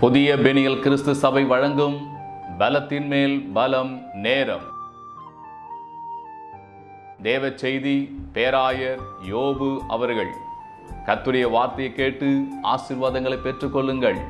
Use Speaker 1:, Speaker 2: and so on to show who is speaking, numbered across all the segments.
Speaker 1: புதிய பெனியல் கிறிஸ்து சபை வழங்கும் பலத்தின் மேல் பலம் நேரம் தேவ செய்தி பேராயர் யோபு அவர்கள் கர்த்தருடைய வார்த்தையை கேட்டு ஆசீர்வாதங்களை பெற்றுக்கொள்ளுங்கள்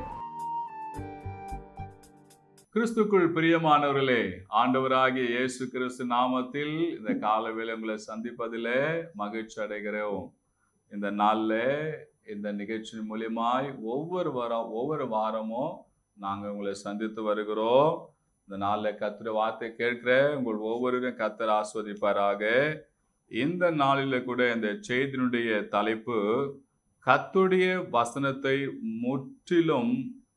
Speaker 1: கிறிஸ்துக்குள் பிரியமானவர்களே ஆண்டவராகிய இயேசு கிறிஸ்து நாமத்தில் இந்த காலவேளை உங்களை சந்திப்பதிலே மகிழ்ச்சி அடைகிறோம் இந்த நாள்ல இந்த நிகழ்ச்சி மூலியமாய் ஒவ்வொரு வாரம் ஒவ்வொரு வாரமும் நாங்கள் உங்களை சந்தித்து வருகிறோம் இந்த நாளில் கத்துற வார்த்தை கேட்கிற உங்கள் ஒவ்வொருவரும் கத்தர் ஆஸ்வதிப்பாராக இந்த நாளில் கூட இந்த செய்தியினுடைய தலைப்பு கத்துடைய வசனத்தை முற்றிலும்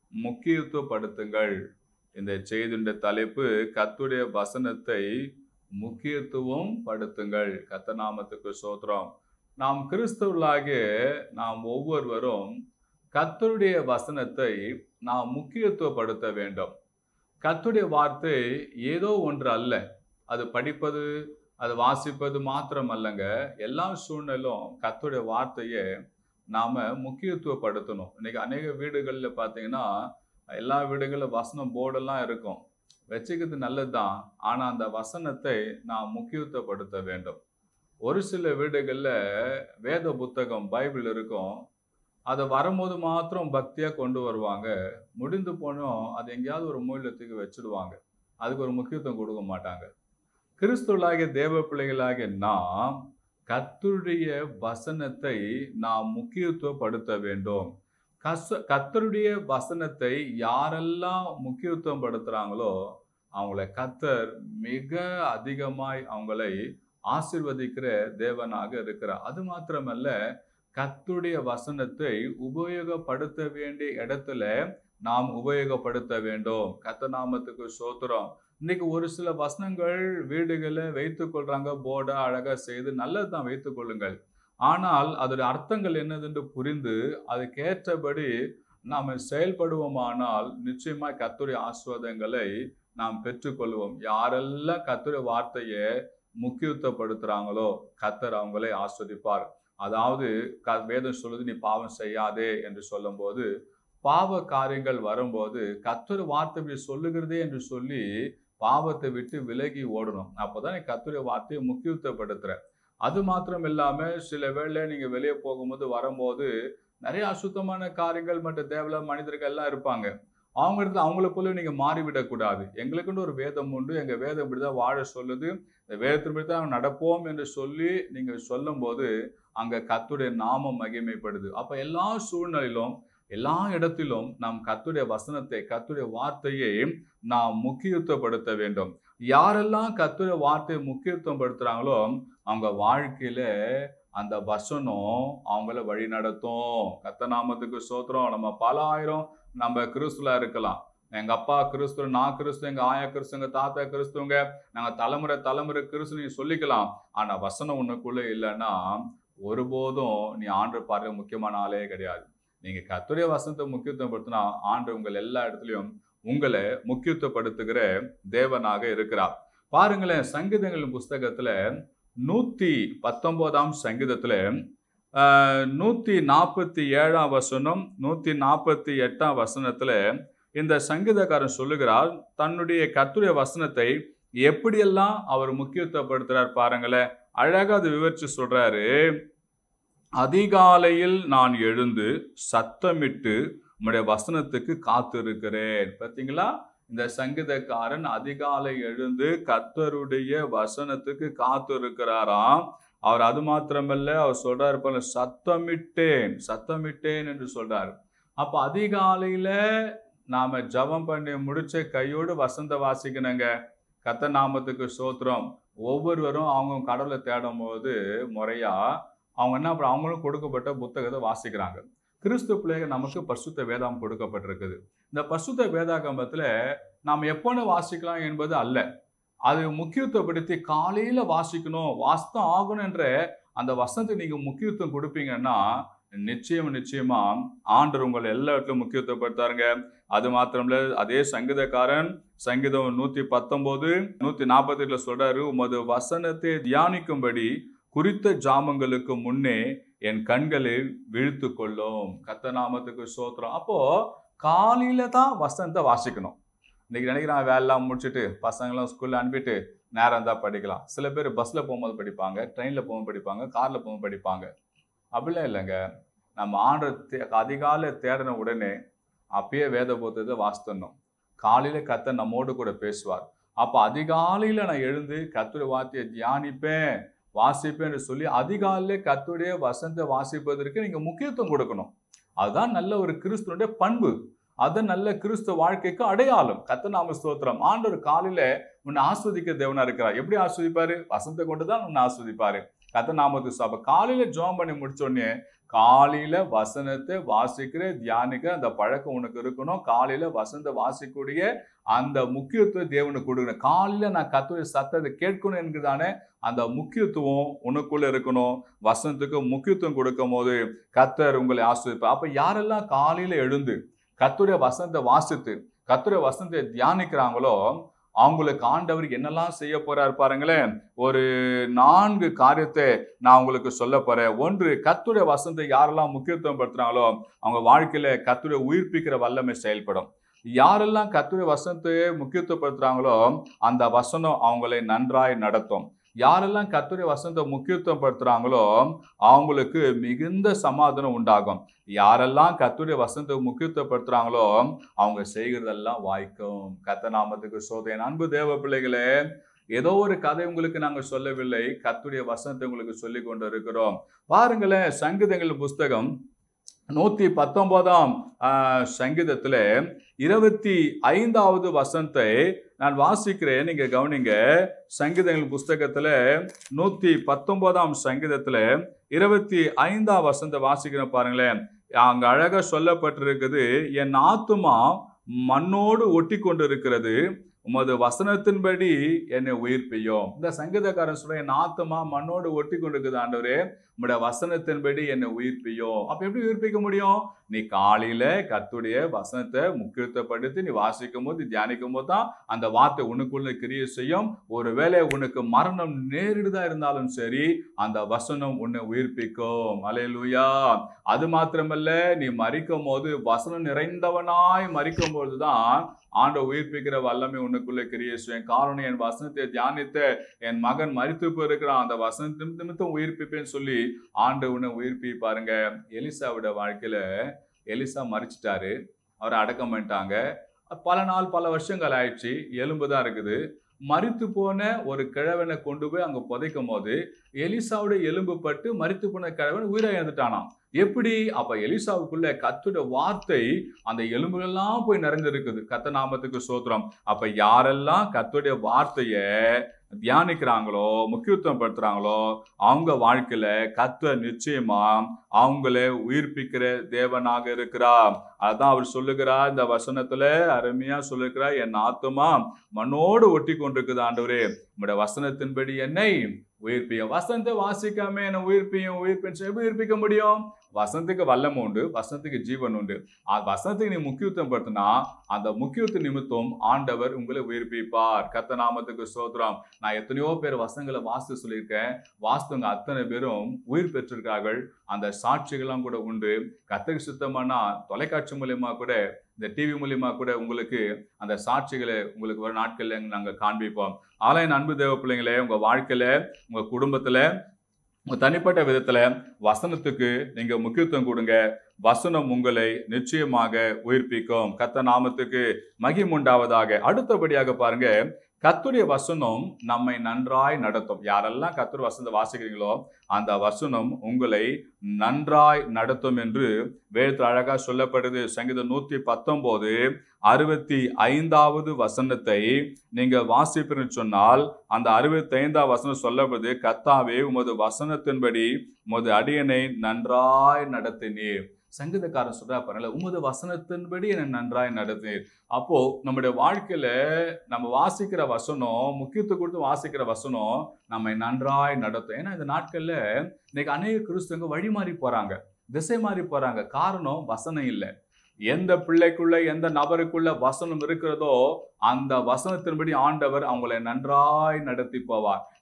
Speaker 1: முக்கியத்துவப்படுத்துங்கள் இந்த செய்தியுடைய தலைப்பு கத்துடைய வசனத்தை முக்கியத்துவம் படுத்துங்கள் கத்த நாமத்துக்கு சோத்திரம் நாம் கிறிஸ்தவர்களாகிய நாம் ஒவ்வொருவரும் கத்தருடைய வசனத்தை நாம் முக்கியத்துவப்படுத்த வேண்டும் கத்துடைய வார்த்தை ஏதோ ஒன்று அல்ல அது படிப்பது அது வாசிப்பது மாத்திரம் அல்லங்க எல்லா சூழ்நிலும் கத்துடைய வார்த்தையை நாம் முக்கியத்துவப்படுத்தணும் இன்னைக்கு அநேக வீடுகளில் பார்த்தீங்கன்னா எல்லா வீடுகளில் வசனம் போர்டெல்லாம் இருக்கும் வச்சுக்கிறது நல்லது தான் ஆனால் அந்த வசனத்தை நாம் முக்கியத்துவப்படுத்த வேண்டும் ஒரு சில வீடுகளில் வேத புத்தகம் பைபிள் இருக்கும் அதை வரும்போது மாத்திரம் பக்தியாக கொண்டு வருவாங்க முடிந்து போனோம் அது எங்கேயாவது ஒரு மூலத்துக்கு வச்சுடுவாங்க அதுக்கு ஒரு முக்கியத்துவம் கொடுக்க மாட்டாங்க கிறிஸ்துவலாகிய தேவ பிள்ளைகளாகிய நாம் கத்துடைய வசனத்தை நாம் முக்கியத்துவப்படுத்த வேண்டும் கச கத்தருடைய வசனத்தை யாரெல்லாம் முக்கியத்துவம் படுத்துறாங்களோ அவங்கள கத்தர் மிக அதிகமாய் அவங்களை ஆசிர்வதிக்கிற தேவனாக இருக்கிறார் அது மாத்திரமல்ல கத்துடைய வசனத்தை உபயோகப்படுத்த வேண்டிய இடத்துல நாம் உபயோகப்படுத்த வேண்டும் கத்த நாமத்துக்கு சோத்திரம் இன்னைக்கு ஒரு சில வசனங்கள் வீடுகளை வைத்துக் கொள்றாங்க போர்டா அழகா செய்து நல்லதுதான் வைத்துக் கொள்ளுங்கள் ஆனால் அதோட அர்த்தங்கள் என்னதென்று புரிந்து அதுக்கேற்றபடி நாம் செயல்படுவோமானால் நிச்சயமா கத்துடைய ஆஸ்வாதங்களை நாம் பெற்றுக்கொள்வோம் யாரெல்லாம் கத்துடைய வார்த்தையை முக்கியத்துவப்படுத்துறாங்களோ கத்தர் அவங்களை ஆஸ்வதிப்பார் அதாவது க வேதம் சொல்லுது நீ பாவம் செய்யாதே என்று சொல்லும்போது பாவ காரியங்கள் வரும்போது கத்தர் வார்த்தை இப்படி சொல்லுகிறதே என்று சொல்லி பாவத்தை விட்டு விலகி ஓடணும் அப்போதான் நீ கத்துடைய வார்த்தையை முக்கியத்துவப்படுத்துற அது மாத்திரம் இல்லாம சில வேளை நீங்க வெளியே போகும்போது வரும்போது நிறைய அசுத்தமான காரியங்கள் மற்றும் தேவையில்ல மனிதர்கள் எல்லாம் இருப்பாங்க அவங்க இடத்துல அவங்கள போல நீங்க மாறிவிடக்கூடாது எங்களுக்குன்னு ஒரு வேதம் உண்டு எங்க வேதம் இப்படிதான் வாழ சொல்லுது இந்த வேதத்தின்படி தான் நடப்போம் என்று சொல்லி நீங்க சொல்லும் போது அங்க கத்துடைய நாமம் மகிமைப்படுது அப்ப எல்லா சூழ்நிலையிலும் எல்லா இடத்திலும் நாம் கத்துடைய வசனத்தை கத்துடைய வார்த்தையை நாம் முக்கியத்துவப்படுத்த வேண்டும் யாரெல்லாம் கத்துடைய வார்த்தையை முக்கியத்துவம் படுத்துறாங்களோ அவங்க வாழ்க்கையில அந்த வசனம் அவங்கள வழி நடத்தும் கத்த நாமத்துக்கு சோத்திரம் நம்ம பல ஆயிரம் நம்ம கிறிஸ்துல இருக்கலாம் எங்க அப்பா கிறிஸ்துவ நான் கிறிஸ்து எங்க ஆயா கிறிஸ்து எங்க தாத்தா கிறிஸ்துவங்க நாங்க தலைமுறை தலைமுறை கிறிஸ்து நீங்க சொல்லிக்கலாம் ஆனா வசனம் உனக்குள்ள இல்லைன்னா ஒருபோதும் நீ ஆண்டு பார்க்க முக்கியமான ஆளே கிடையாது நீங்க கத்துடைய வசனத்தை முக்கியத்துவம் படுத்தினா ஆண்டு உங்கள் எல்லா இடத்துலையும் உங்களை முக்கியத்துவப்படுத்துகிற தேவனாக இருக்கிறார் பாருங்களேன் சங்கீதங்களின் புஸ்தகத்துல நூத்தி பத்தொன்பதாம் சங்கீதத்துல நூத்தி நாற்பத்தி ஏழாம் வசனம் நூத்தி நாற்பத்தி எட்டாம் வசனத்துல இந்த சங்கீதக்காரன் சொல்லுகிறார் தன்னுடைய கத்துடைய வசனத்தை எப்படியெல்லாம் அவர் முக்கியத்துவப்படுத்துறார் பாருங்களேன் அழகா அதை விவரிச்சு சொல்றாரு அதிகாலையில் நான் எழுந்து சத்தமிட்டு உம்முடைய வசனத்துக்கு காத்திருக்கிறேன் பார்த்தீங்களா இந்த சங்கீதக்காரன் அதிகாலை எழுந்து கத்தருடைய வசனத்துக்கு காத்திருக்கிறாராம் அவர் அது மாத்திரமல்ல அவர் சொல்றாரு போல சத்தமிட்டேன் சத்தமிட்டேன் என்று சொல்றாரு அப்ப அதிகாலையில நாம ஜபம் பண்ணி முடிச்ச கையோடு வசந்த வாசிக்கணுங்க கத்த நாமத்துக்கு சோத்திரம் ஒவ்வொருவரும் அவங்க கடவுளை தேடும் போது முறையா அவங்க என்ன பண்ண அவங்களும் கொடுக்கப்பட்ட புத்தகத்தை வாசிக்கிறாங்க கிறிஸ்து பிள்ளைகள் நமக்கு பசுத்த வேதாகம் கொடுக்கப்பட்டிருக்குது இந்த பசுத்த வேதாகமத்துல நாம் எப்போன்னு வாசிக்கலாம் என்பது அல்ல அது முக்கியத்துவப்படுத்தி காலையில வாசிக்கணும் வாஸ்தம் ஆகணும் என்ற அந்த வசனத்தை நீங்க முக்கியத்துவம் கொடுப்பீங்கன்னா நிச்சயம் நிச்சயமா ஆண்டர் உங்களை எல்லா இடத்துலையும் முக்கியத்துவப்படுத்தாருங்க அது மாத்திரம்ல அதே சங்கீதக்காரன் சங்கீதம் நூத்தி பத்தொன்பது நூத்தி நாற்பத்தி எட்டுல சொல்றாரு உமது வசனத்தை தியானிக்கும்படி குறித்த ஜாமங்களுக்கு முன்னே என் கண்களை விழுத்து கொள்ளும் கத்த நாமத்துக்கு சோத்திரம் அப்போ காலையில தான் வசனத்தை வாசிக்கணும் இன்னைக்கு நினைக்கிறான் வேலைலாம் முடிச்சுட்டு பசங்களாம் ஸ்கூல்ல அனுப்பிட்டு நேரம் தான் படிக்கலாம் சில பேர் பஸ்ல போகும்போது படிப்பாங்க ட்ரெயின்ல போகும்போது படிப்பாங்க கார்ல போகும்போது படிப்பாங்க அப்படிலாம் இல்லைங்க நம்ம ஆண்டு அதிகாலை தேடின உடனே அப்பயே வேத புத்தகத்தை வாசித்தணும் காலையில கத்த நம்மோடு கூட பேசுவார் அப்ப அதிகாலையில நான் எழுந்து கத்துடைய வார்த்தையை தியானிப்பேன் வாசிப்பேன்னு சொல்லி அதிகாலையில கத்துடைய வசந்த வாசிப்பதற்கு நீங்க முக்கியத்துவம் கொடுக்கணும் அதுதான் நல்ல ஒரு கிறிஸ்துவனுடைய பண்பு அது நல்ல கிறிஸ்துவ வாழ்க்கைக்கு அடையாளம் கத்த நாம ஸ்தோத்திரம் ஆண்டவர் காலையில உன்னை ஆஸ்வதிக்க தேவனா இருக்கிறார் எப்படி ஆஸ்வதிப்பாரு வசந்த கொண்டு தான் உன்னை ஆஸ்வதிப்பாரு கத்த நாமத்து அப்ப காலையில ஜோம் பண்ணி முடிச்ச உடனே காலையில வசனத்தை வாசிக்கிற தியானிக்கிற அந்த பழக்கம் உனக்கு இருக்கணும் காலையில வசந்த வாசிக்கூடிய அந்த முக்கியத்துவம் தேவனுக்கு கொடுக்கணும் காலையில நான் கத்துடைய சத்தத்தை கேட்கணும் என்கிறதான அந்த முக்கியத்துவம் உனக்குள்ள இருக்கணும் வசனத்துக்கு முக்கியத்துவம் கொடுக்கும் போது கத்தர் உங்களை ஆஸ்வதிப்பார் அப்ப யாரெல்லாம் காலையில எழுந்து கத்துடைய வசனத்தை வாசித்து கத்துடைய வசனத்தை தியானிக்கிறாங்களோ அவங்களுக்கு ஆண்டவர் என்னெல்லாம் செய்ய போறாரு பாருங்களேன் ஒரு நான்கு காரியத்தை நான் உங்களுக்கு சொல்ல போறேன் ஒன்று கத்துடைய வசனத்தை யாரெல்லாம் முக்கியத்துவம் படுத்துறாங்களோ அவங்க வாழ்க்கையில கத்துடைய உயிர்ப்பிக்கிற வல்லமை செயல்படும் யாரெல்லாம் கத்துடைய வசனத்தை முக்கியத்துவப்படுத்துறாங்களோ அந்த வசனம் அவங்களை நன்றாய் நடத்தும் யாரெல்லாம் கத்துடைய வசனத்தை முக்கியத்துவம் படுத்துறாங்களோ அவங்களுக்கு மிகுந்த சமாதானம் உண்டாகும் யாரெல்லாம் கத்துடைய வசனத்தை முக்கியத்துவப்படுத்துறாங்களோ அவங்க செய்கிறதெல்லாம் வாய்க்கும் கத்த நாமத்துக்கு சோதனை அன்பு தேவ பிள்ளைகளே ஏதோ ஒரு கதை உங்களுக்கு நாங்க சொல்லவில்லை கத்துடைய வசனத்தை உங்களுக்கு சொல்லி கொண்டு இருக்கிறோம் பாருங்களேன் சங்கீதங்கள் புஸ்தகம் நூத்தி பத்தொன்பதாம் சங்கீதத்துல இருபத்தி ஐந்தாவது வசனத்தை நான் வாசிக்கிறேன் நீங்க கவனிங்க சங்கீதங்கள் புஸ்தகத்துல நூத்தி பத்தொன்பதாம் சங்கீதத்துல இருபத்தி ஐந்தாம் வசனத்தை வாசிக்கிறேன் பாருங்களேன் அங்க அழகா சொல்லப்பட்டிருக்குது என் ஆத்துமா மண்ணோடு ஒட்டி கொண்டு இருக்கிறது உமது வசனத்தின்படி என்னை உயிர்ப்பியும் இந்த சங்கீதக்காரன் சொல்ற என் ஆத்மா மண்ணோடு ஒட்டி கொண்டிருக்குது ஆண்டவரே உம்முடைய வசனத்தின்படி என்னை உயிர்ப்பியும் அப்ப எப்படி உயிர்ப்பிக்க முடியும் நீ காலையில கத்துடைய வசனத்தை முக்கியத்துவப்படுத்தி நீ வாசிக்கும் போது தியானிக்கும் போது தான் அந்த வார்த்தை உனக்குள்ள கிரியை செய்யும் ஒருவேளை உனக்கு மரணம் நேரிடுதா இருந்தாலும் சரி அந்த வசனம் உன்னை உயிர்ப்பிக்கும் அலையலூயா அது மாத்திரமல்ல நீ மறிக்கும் போது வசனம் நிறைந்தவனாய் மறிக்கும் போதுதான் ஆண்ட உயிர்ப்பிக்கிற வல்லமை உனக்குள்ள கிரியை செய்யும் காரணம் என் வசனத்தை தியானித்த என் மகன் மறித்து போயிருக்கிறான் அந்த வசனத்தின் நிமித்தம் உயிர்ப்பிப்பேன்னு சொல்லி ஆண்டு உன்னை உயிர்ப்பி பாருங்க எலிசாவோட வாழ்க்கையில எலிசா மறிச்சிட்டாரு அவரை அடக்கம் பண்ணிட்டாங்க பல நாள் பல வருஷங்கள் ஆயிடுச்சு எலும்பு தான் இருக்குது மறித்து போன ஒரு கிழவனை கொண்டு போய் அங்க புதைக்கும் போது எலிசாவோட எலும்பு பட்டு மறித்து போன கிழவன் உயிரை இழந்துட்டானாம் எப்படி அப்ப எலிசாவுக்குள்ள கத்துட வார்த்தை அந்த எலும்புகள்லாம் போய் நிறைந்திருக்குது கத்த நாமத்துக்கு சோத்திரம் அப்ப யாரெல்லாம் கத்துடைய வார்த்தைய தியானிக்கிறாங்களோ முக்கியத்துவம் படுத்துறாங்களோ அவங்க வாழ்க்கையில கத்த நிச்சயமா அவங்கள உயிர்ப்பிக்கிற தேவனாக இருக்கிறார் அதான் அவர் சொல்லுகிறார் இந்த வசனத்துல அருமையா சொல்லுகிறார் என் ஆத்துமா மண்ணோடு ஒட்டி கொண்டிருக்குது ஆண்டவரே உங்களுடைய வசனத்தின்படி என்னை உயிர்ப்பியும் வசனத்தை வாசிக்காம என்ன உயிர்ப்பியும் உயிர்ப்பியும் எப்படி உயிர்ப்பிக்க முடியும் வசனத்துக்கு வல்லம் உண்டு வசனத்துக்கு ஜீவன் உண்டு வசனத்துக்கு நீ முக்கியத்துவம் படுத்தினா அந்த முக்கியத்துவ நிமித்தம் ஆண்டவர் உங்களை உயிர்ப்பிப்பார் கத்த நாமத்துக்கு சோதரம் நான் எத்தனையோ பேர் வசனங்களை வாசித்து சொல்லியிருக்கேன் வாஸ்துங்க அத்தனை பேரும் உயிர் பெற்றிருக்கார்கள் அந்த சாட்சிகள்லாம் கூட உண்டு கத்தக்கு சுத்தமானா தொலைக்காட்சி மூலியமா கூட இந்த டிவி மூலியமா கூட உங்களுக்கு அந்த சாட்சிகளை உங்களுக்கு ஒரு நாட்கள்ல நாங்கள் காண்பிப்போம் ஆலய அன்பு தேவ பிள்ளைங்களே உங்க வாழ்க்கையில உங்க குடும்பத்துல உங்க தனிப்பட்ட விதத்துல வசனத்துக்கு நீங்க முக்கியத்துவம் கொடுங்க வசனம் உங்களை நிச்சயமாக உயிர்ப்பிக்கும் கத்த நாமத்துக்கு மகிமுண்டாவதாக அடுத்தபடியாக பாருங்க கத்துடைய வசனம் நம்மை நன்றாய் நடத்தும் யாரெல்லாம் கத்துடைய வசனத்தை வாசிக்கிறீங்களோ அந்த வசனம் உங்களை நன்றாய் நடத்தும் என்று வேதத்தில் அழகா சொல்லப்படுது சங்கீதம் நூத்தி பத்தொன்பது அறுபத்தி ஐந்தாவது வசனத்தை நீங்க வாசிப்பீர்கள் சொன்னால் அந்த அறுபத்தி ஐந்தாம் வசனம் சொல்லப்படுது கத்தாவே உமது வசனத்தின்படி உமது அடியனை நன்றாய் நடத்தினீர் சங்கீதக்காரன் சொல்றா பாருங்கள உமது வசனத்தின்படி என்னை நன்றாய் நடத்தினீர் அப்போ நம்முடைய வாழ்க்கையில நம்ம வாசிக்கிற வசனம் முக்கியத்துவம் கொடுத்து வாசிக்கிற வசனம் நம்மை நன்றாய் நடத்தும் ஏன்னா இந்த நாட்கள்ல இன்னைக்கு அநேக கிறிஸ்தவங்க வழி மாறி போறாங்க திசை மாறி போறாங்க காரணம் வசனம் இல்லை எந்த பிள்ளைக்குள்ள எந்த நபருக்குள்ள வசனம் இருக்கிறதோ அந்த வசனத்தின்படி ஆண்டவர் அவங்களை நன்றாய் நடத்தி போவார்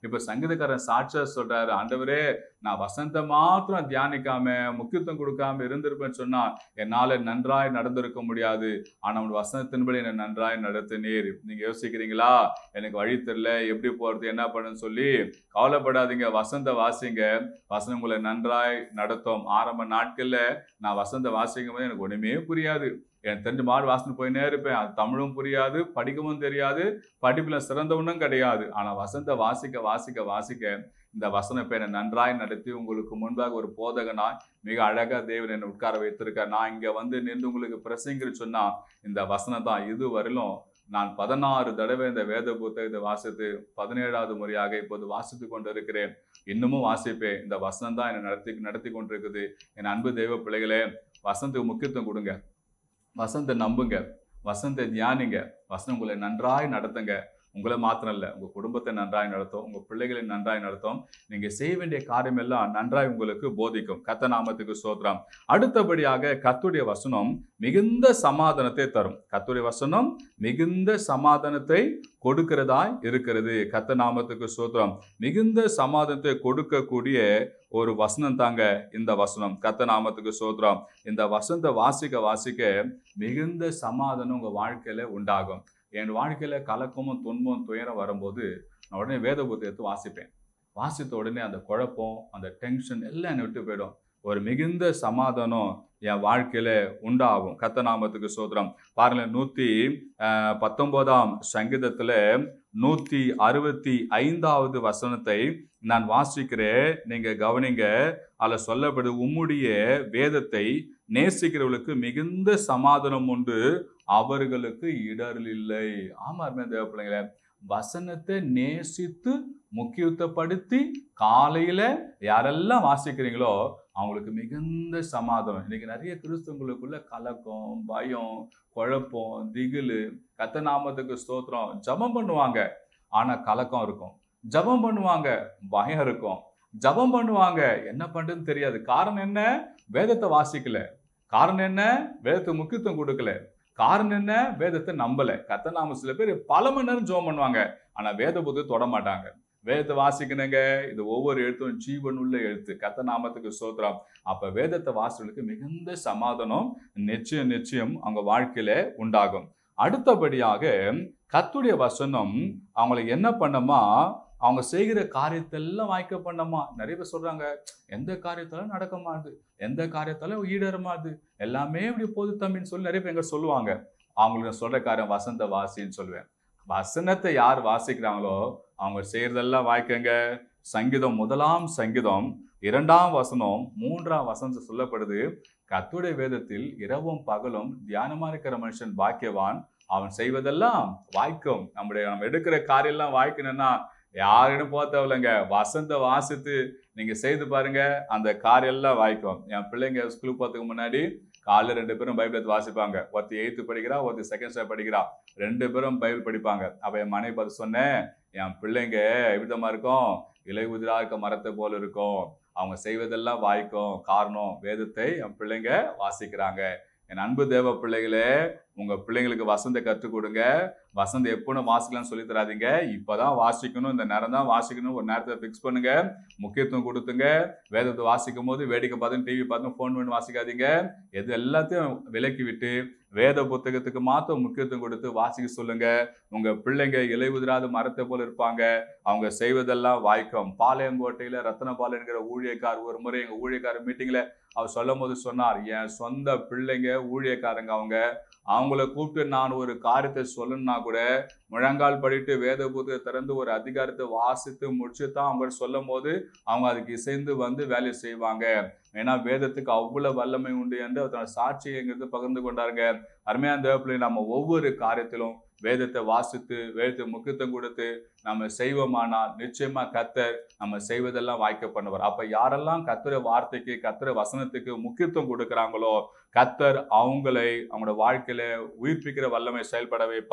Speaker 1: இப்ப சங்கீதக்காரன் சாட்சியா சொல்றாரு ஆண்டவரே நான் வசந்த மாத்திரம் தியானிக்காம முக்கியத்துவம் கொடுக்காம இருந்திருப்பேன்னு சொன்னா என்னால நன்றாய் நடந்திருக்க முடியாது ஆனா உன் வசனத்தின்படி என்னை நன்றாய் நடத்தினீர் நீங்க யோசிக்கிறீங்களா எனக்கு வழி தெரியல எப்படி போறது என்ன பண்ணுன்னு சொல்லி கவலைப்படாதீங்க வசந்த வாசிங்க வசனம் உங்களை நன்றாய் நடத்தும் ஆரம்ப நாட்கள்ல நான் வசந்த வாசிக்கும் போது எனக்கு ஒண்ணுமே புரியாது எனக்கு தெரிஞ்ச மாதிரி வாசனை போயினே இருப்பேன் அது தமிழும் புரியாது படிக்கவும் தெரியாது படிப்புல சிறந்தவனும் கிடையாது ஆனா வசந்த வாசிக்க வாசிக்க வாசிக்க இந்த வசன பேரை நன்றாய் நடத்தி உங்களுக்கு முன்பாக ஒரு போதகனாய் மிக அழகா தேவன் என்னை உட்கார வைத்திருக்கார் நான் இங்க வந்து நின்று உங்களுக்கு பிரசங்கிற சொன்னா இந்த வசனம் தான் இது வரையிலும் நான் பதினாறு தடவை இந்த வேத புத்தகத்தை வாசித்து பதினேழாவது முறையாக இப்போது வாசித்து கொண்டு இருக்கிறேன் இன்னமும் வாசிப்பேன் இந்த வசனம் தான் என்னை நடத்தி நடத்தி கொண்டிருக்குது என் அன்பு தெய்வ பிள்ளைகளே வசனத்துக்கு முக்கியத்துவம் கொடுங்க வசனத்தை நம்புங்க வசனத்தை தியானிங்க வசனம் உங்களை நன்றாய் நடத்துங்க உங்களை மாத்திரம் இல்லை உங்க குடும்பத்தை நன்றாய் நடத்தும் உங்க பிள்ளைகளை நன்றாய் நடத்தும் நீங்க செய்ய வேண்டிய காரியம் எல்லாம் நன்றாய் உங்களுக்கு போதிக்கும் கத்த நாமத்துக்கு சோத்ரம் அடுத்தபடியாக கத்துடைய வசனம் மிகுந்த சமாதானத்தை தரும் கத்துடைய வசனம் மிகுந்த சமாதானத்தை கொடுக்கிறதாய் இருக்கிறது கத்த நாமத்துக்கு சோத்திரம் மிகுந்த சமாதானத்தை கொடுக்கக்கூடிய ஒரு வசனம் தாங்க இந்த வசனம் கத்த நாமத்துக்கு சோத்திரம் இந்த வசனத்தை வாசிக்க வாசிக்க மிகுந்த சமாதானம் உங்க வாழ்க்கையில உண்டாகும் என் வாழ்க்கையில கலக்கமும் துன்பம் துயரம் வரும்போது நான் உடனே வேத புத்தகத்தை வாசிப்பேன் வாசித்த உடனே அந்த குழப்பம் அந்த டென்ஷன் எல்லாம் என்னை விட்டு போயிடும் ஒரு மிகுந்த சமாதானம் என் வாழ்க்கையில உண்டாகும் கத்தநாமத்துக்கு சோதரம் பாருங்க நூத்தி ஆஹ், பத்தொன்பதாம் சங்கீதத்துல நூத்தி அறுபத்தி ஐந்தாவது வசனத்தை நான் வாசிக்கிறேன் நீங்க கவனிங்க அதில் சொல்லப்படுது உம்முடைய வேதத்தை நேசிக்கிறவர்களுக்கு மிகுந்த சமாதானம் உண்டு அவர்களுக்கு இடரல் இல்லை ஆமா அருமையா தேவ பிள்ளைங்களே வசனத்தை நேசித்து முக்கியத்துவப்படுத்தி காலையில யாரெல்லாம் வாசிக்கிறீங்களோ அவங்களுக்கு மிகுந்த சமாதானம் இன்னைக்கு நிறைய கிறிஸ்தவங்களுக்குள்ள கலக்கம் பயம் குழப்பம் திகிலு கத்த நாமத்துக்கு ஸ்தோத்திரம் ஜெபம் பண்ணுவாங்க ஆனா கலக்கம் இருக்கும் ஜெபம் பண்ணுவாங்க பயம் இருக்கும் ஜெபம் பண்ணுவாங்க என்ன பண்றதுன்னு தெரியாது காரணம் என்ன வேதத்தை வாசிக்கல காரணம் என்ன வேதத்துக்கு முக்கியத்துவம் கொடுக்கல காரணம் என்ன வேதத்தை நம்பல கத்த நாம சில பேர் பல மணி நேரம் ஜெபம் பண்ணுவாங்க ஆனா வேத புத்தகத்தை தொட மாட்டாங்க வேதத்தை வாசிக்கணுங்க இது ஒவ்வொரு எழுத்தும் ஜீவன் உள்ள எழுத்து கத்த நாமத்துக்கு சோத்திரம் அப்ப வேதத்தை வாசலுக்கு மிகுந்த சமாதானம் நிச்சயம் நிச்சயம் அவங்க வாழ்க்கையில உண்டாகும் அடுத்தபடியாக கத்துடைய வசனம் அவங்களுக்கு என்ன பண்ணமா அவங்க செய்கிற காரியத்தெல்லாம் வாய்க்க பண்ணமா நிறைய பேர் சொல்றாங்க எந்த காரியத்தாலும் நடக்க மாட்டுது எந்த காரியத்தாலும் ஈடேற மாட்டுது எல்லாமே இப்படி போது தம்பின்னு சொல்லி நிறைய பேர் எங்க சொல்லுவாங்க அவங்களுக்கு நான் சொல்ற காரியம் வசந்த வாசின்னு சொல்லுவேன் வசனத்தை யார் வாசிக்கிறாங்களோ அவங்க செய்யறதெல்லாம் வாய்க்கங்க சங்கீதம் முதலாம் சங்கீதம் இரண்டாம் வசனம் மூன்றாம் வசனம் சொல்லப்படுது கத்துடைய வேதத்தில் இரவும் பகலும் தியானமா இருக்கிற மனுஷன் பாக்கியவான் அவன் செய்வதெல்லாம் வாய்க்கும் நம்முடைய நம்ம எடுக்கிற காரியம் எல்லாம் வாய்க்கணும்னா யாரிடம் போக தேவையில்லைங்க வசந்த வாசித்து நீங்க செய்து பாருங்க அந்த காரியம் எல்லாம் வாய்க்கும் என் பிள்ளைங்க ஸ்கூலுக்கு போறதுக்கு முன்னாடி காலைல ரெண்டு பேரும் பைபிள் எடுத்து வாசிப்பாங்க ஒருத்தி எயித்து படிக்கிறா ஒருத்தி செகண்ட் ஸ்டாண்டர்ட் படிக்கிறா ரெண்டு பேரும் பைபிள் படிப்பாங்க அப்ப என் மனைவி பார்த்து சொன்னேன் என் பிள்ளைங்க எவ்விதமா இருக்கும் இலை உதிரா இருக்க மரத்தை போல இருக்கும் அவங்க செய்வதெல்லாம் வாய்க்கும் காரணம் வேதத்தை என் பிள்ளைங்க வாசிக்கிறாங்க என் அன்பு தேவ பிள்ளைகளே உங்க பிள்ளைங்களுக்கு வசந்த கற்றுக் கொடுங்க வசந்த எப்போன்னு வாசிக்கலாம்னு சொல்லி தராதீங்க இப்பதான் வாசிக்கணும் இந்த நேரம் தான் வாசிக்கணும் ஒரு நேரத்தை ஃபிக்ஸ் பண்ணுங்க முக்கியத்துவம் கொடுத்துங்க வேதத்தை வாசிக்கும் போது வேடிக்கை பார்த்து டிவி பார்த்து ஃபோன் பண்ணி வாசிக்காதீங்க எது எல்லாத்தையும் விலக்கி விட்டு வேத புத்தகத்துக்கு மாத்திரம் முக்கியத்துவம் கொடுத்து வாசிக்க சொல்லுங்க உங்க பிள்ளைங்க இலை உதிராத மரத்தை போல இருப்பாங்க அவங்க செய்வதெல்லாம் வாய்க்கும் பாளையங்கோட்டையில ரத்தனபால் என்கிற ஊழியக்கார் ஒரு முறை எங்க ஊழியக்கார மீட்டிங்ல அவர் சொல்லும் போது சொன்னார் என் சொந்த பிள்ளைங்க ஊழியக்காரங்க அவங்க அவங்கள கூப்பிட்டு நான் ஒரு காரியத்தை சொல்லணும்னா கூட முழங்கால் படிட்டு வேத புத்தகத்தை திறந்து ஒரு அதிகாரத்தை வாசித்து முடிச்சு தான் அவங்க சொல்லும் போது அவங்க அதுக்கு இசைந்து வந்து வேலையை செய்வாங்க ஏன்னா வேதத்துக்கு அவ்வளவு வல்லமை உண்டு என்று அதனோட சாட்சியங்கிறது பகிர்ந்து கொண்டாருங்க அருமையான தேவப்பிள்ளை நம்ம ஒவ்வொரு காரியத்திலும் வேதத்தை வாசித்து வேதத்தை முக்கியத்துவம் கொடுத்து நம்ம செய்வோமானால் நிச்சயமா கத்தர் நம்ம செய்வதெல்லாம் வாய்க்க பண்ணுவார் அப்ப யாரெல்லாம் கத்துற வார்த்தைக்கு கத்துற வசனத்துக்கு முக்கியத்துவம் கொடுக்கறாங்களோ கத்தர் அவங்களை அவங்களோட வாழ்க்கையில உயிர்ப்பிக்கிற வல்லமை செயல்பட வைப்பார்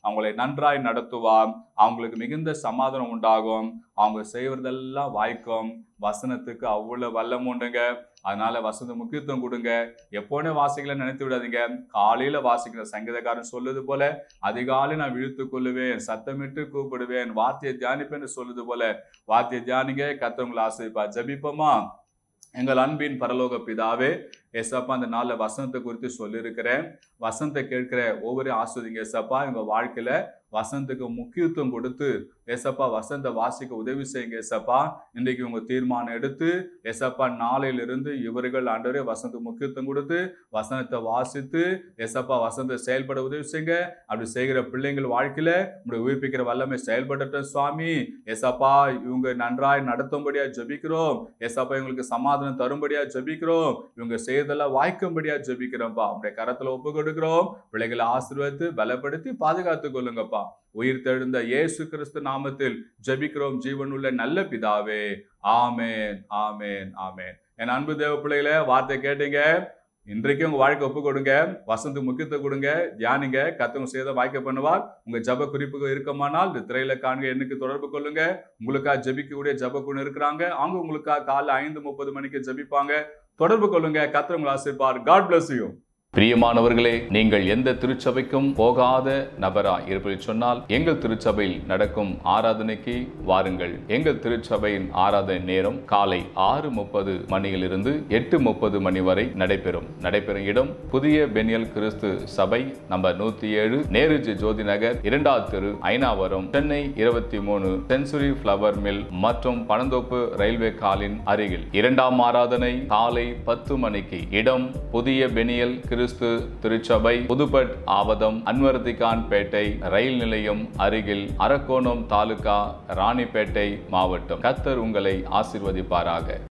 Speaker 1: அவங்களை நன்றாய் நடத்துவார் அவங்களுக்கு மிகுந்த சமாதானம் உண்டாகும் அவங்க செய்வதெல்லாம் வாய்க்கும் வசனத்துக்கு அவ்வளவு வல்லம் உண்டுங்க அதனால வசந்த முக்கியத்துவம் கொடுங்க எப்போனே வாசிக்கல நினைத்து விடாதீங்க காலையில வாசிக்கிற சங்கீதக்காரன் சொல்லுது போல அதிகாலை நான் விழுத்து கொள்ளுவேன் சத்தமிட்டு கூப்பிடுவேன் வார்த்தையை தியானிப்பேன்னு சொல்லுது போல வார்த்தையை தியானிங்க கத்தவங்களை ஆசிரிப்பா ஜபிப்போமா எங்கள் அன்பின் பரலோக பிதாவே எஸ்அப்பா அந்த நாளில் வசனத்தை குறித்து சொல்லியிருக்கிறேன் வசனத்தை கேட்கிற ஒவ்வொரு ஆஸ்வதிங்க எஸ்அப்பா எங்கள் வாழ்க்கையில வசனத்துக்கு முக்கியத்துவம் கொடுத்து எஸ்அப்பா வசந்த வாசிக்க உதவி செய்யுங்க எஸ்அப்பா இன்றைக்கு உங்க தீர்மானம் எடுத்து எஸ்அப்பா நாளையிலிருந்து இவர்கள் ஆண்டவரே வசனத்துக்கு முக்கியத்துவம் கொடுத்து வசனத்தை வாசித்து எஸ்அப்பா வசனத்தை செயல்பட உதவி செய்யுங்க அப்படி செய்கிற பிள்ளைங்கள் வாழ்க்கையில உங்களுடைய உயிர்ப்பிக்கிற வல்லமை செயல்படட்டும் சுவாமி எஸ்அப்பா இவங்க நன்றாய் நடத்தும்படியா ஜெபிக்கிறோம் எஸ்அப்பா இவங்களுக்கு சமாதானம் தரும்படியா ஜெபிக்கிறோம் இவங்க செய்தெல்லாம் வாய்க்கும்படியா ஜெபிக்கிறோம்ப்பா உங்களுடைய கரத்துல ஒப்பு கொடுக்கிறோம் பிள்ளைகளை ஆசீர்வதித்து பலப்படுத்தி பாதுகாத்துக் கொள்ளுங்கப்பா உயிர் தெழுந்த இயேசு கிறிஸ்து நாமத்தில் ஜெபிக்கிறோம் ஜீவனுள்ள நல்ல பிதாவே ஆமேன் ஆமேன் ஆமேன் என் அன்பு தேவ பிள்ளைகளே வார்த்தை கேட்டீங்க இன்றைக்கு உங்க வாழ்க்கை ஒப்பு கொடுங்க வசந்து முக்கியத்துவம் கொடுங்க தியானிங்க கத்தவங்க செய்த வாய்க்க பண்ணுவார் உங்க ஜப குறிப்புகள் இருக்கமானால் இந்த திரையில காண்க எண்ணுக்கு தொடர்பு கொள்ளுங்க உங்களுக்காக ஜபிக்கக்கூடிய ஜப குணு இருக்கிறாங்க அவங்க உங்களுக்காக காலைல ஐந்து முப்பது மணிக்கு ஜபிப்பாங்க தொடர்பு கொள்ளுங்க கத்திரவங்களை ஆசிர்ப்பார் காட் பிளஸ் யூ பிரியமானவர்களே நீங்கள் எந்த திருச்சபைக்கும் போகாத நபராய் இருப்பதை சொன்னால் எங்கள் திருச்சபையில் நடக்கும் ஆராதனைக்கு வாருங்கள் எங்கள் திருச்சபையின் ஆராதனை நேரம் காலை ஆறு முப்பது மணியிலிருந்து எட்டு முப்பது மணி வரை நடைபெறும் நடைபெறும் இடம் புதிய பெனியல் கிறிஸ்து சபை நம்பர் நூத்தி ஏழு நேருஜி ஜோதி நகர் இரண்டாவது தெரு ஐநாவரம் சென்னை இருபத்தி மூணு சென்சுரி பிளவர் மில் மற்றும் பனந்தோப்பு ரயில்வே காலின் அருகில் இரண்டாம் ஆராதனை காலை பத்து மணிக்கு இடம் புதிய பெனியல் கிறிஸ்து திருச்சபை புதுப்பட் ஆவதம் அன்வர்திகான் பேட்டை ரயில் நிலையம் அருகில் அரக்கோணம் தாலுகா ராணிப்பேட்டை மாவட்டம் கத்தர் உங்களை ஆசிர்வதிப்பாராக